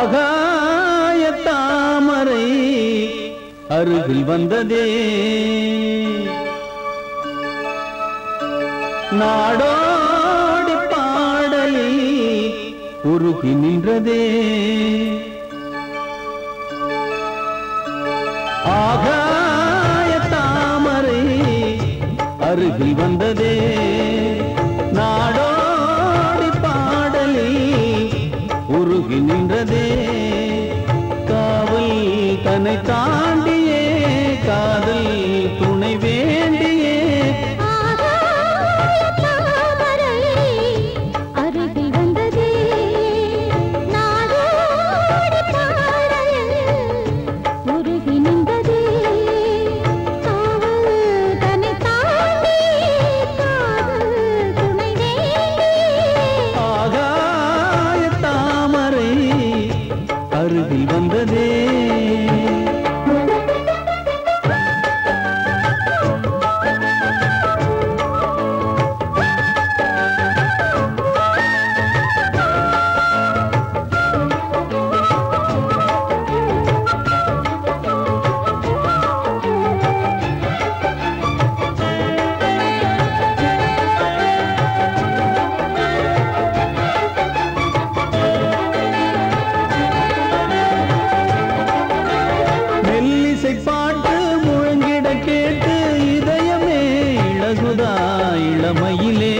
ஆகாய தாமரை அருகில் வந்ததே நாடோடி பாடலில் உருகி நின்றதே ஆகாய தாமரை அருகில் வந்ததே நாடோடி பாடலில் உருகி நின்றதே காவல் தன்னை தாண்டியே காதல் துணை வேண்டியே ஆகாய தாமரை அருகில் வந்ததே நாடோடி பாடலில் உருகி நின்றதே காவல் தன்னை தாண்டி காதல் துணை வேண்டி ஆகாய தாமரை அருகில் வந்ததே மெல்லிசை பாட்டு முழங்கிட கேட்டு இதயமே இழகுதா இளமையிலே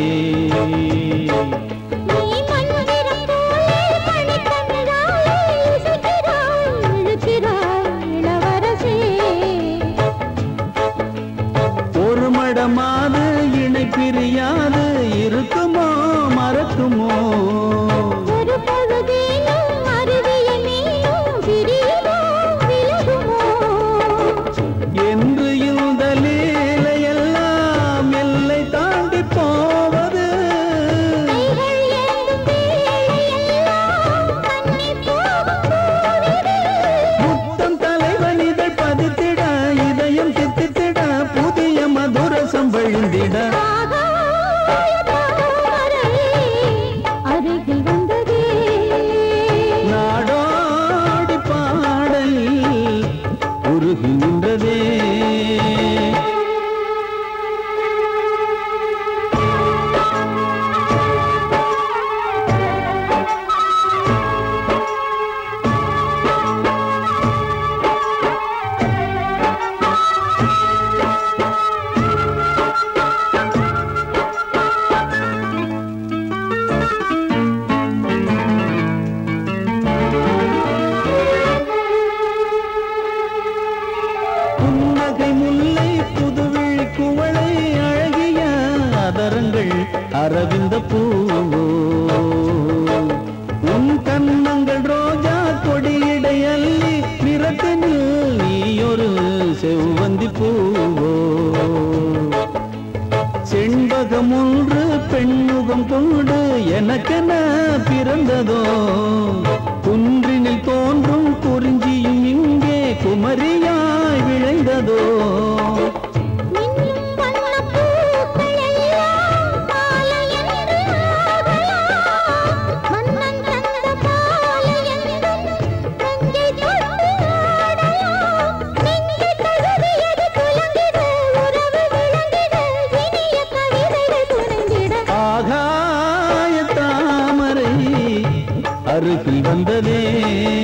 நீ மந்திரம் போலே மணிக்கண்ணாலே இசைக்கிறாய் இழுக்கிறாய் இளவரசே ஒரு மடமாது இணை பிரியாது இருக்குமோ மறக்குமோ ஒரு பொழுதேனும் அருவிய நீயும் பிரியுமோ விலகுமோ என்று இந்த லீலையெல்லாம் எல்லை தாண்டி போவது கைகள் ஏந்தும் வேளையெல்லாம் கண்ணி போகும் போதிலே முத்தம் தலைவனிதழ் பதித்திட இதயம் சித்தித்திட புதிய மதுரசம் வழிந்திட ஆகாய தாமரை அருகில் வந்ததே நாடோடி பாடல் உருகி நின்றதே புன்னகை முல்லை புதுவிழி குவளை அழகிய அதரங்கள் அரவிந்த பூவோ உன் கன்னங்கள் ரோஜா கொடியிடை அள்ளி நிறத்தினில் நீயொரு செவ்வந்தி பூவோ செண்பகம் ஒன்று பெண்முகம் கொண்டு எனக்கென பிறந்ததோ குன்றினில் தோன்றும் குறிஞ்சியும் இங்கே குமரியாய் விளைந்ததோ மின்னும் வண்ணப் பூக்கள் எல்லாம் மாலை என்று ஆகலாம். மன்னன் தந்த மாலை என்றும் நெஞ்சை தொட்டு ஆடலாம். நெஞ்சை தழுவியது குலுங்கிட, உறவு விளங்கிட, இனிய கவிதைகள் புனைந்திட. ஆகாய தாமரை அருகில் வந்ததே